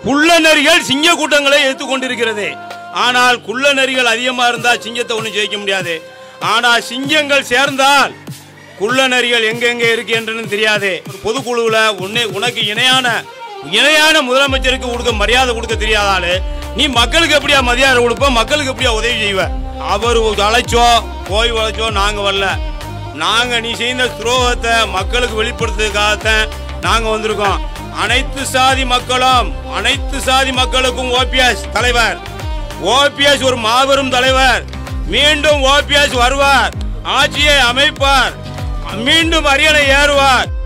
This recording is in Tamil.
குள்ள நரிகள் சிங்க கூட்டங்களை எதிர்த்துக் கொண்டிருக்கிறது ஆனால் குள்ள நரிகள் அதிகமா இருந்தா சிங்கத்தை ஒண்ணும் ஜெயிக்க முடியாது ஆனா சிங்கங்கள் சேர்ந்தால் குள்ள நரிகள் எங்கெங்க இருக்கு என்றுன்னு தெரியாது ஒரு பொதுக்குழுவுல உன்னை உனக்கு இணையான இணையான முதலமைச்சருக்கு கொடுக்க மரியாதை கொடுக்க தெரியாதாலு நீ மக்களுக்கு எப்படியா மரியாதை கொடுப்ப மக்களுக்கு எப்படியா உதவி செய்வ அவர் அழைச்சோ போய் அழைச்சோ நாங்க வரல நாங்க நீ செய்த துரோகத்தை மக்களுக்கு வெளிப்படுத்துறதுக்காகத்தான் நாங்க வந்திருக்கோம் அனைத்து சாதி மக்களும் அனைத்து சாதி மக்களுக்கும் ஓபிஎஸ் தலைவர் ஓபிஎஸ் ஒரு மாபெரும் தலைவர் மீண்டும் ஓபிஎஸ் வருவார் ஆட்சியை அமைப்பார் மீண்டும் அரியணை ஏறுவார்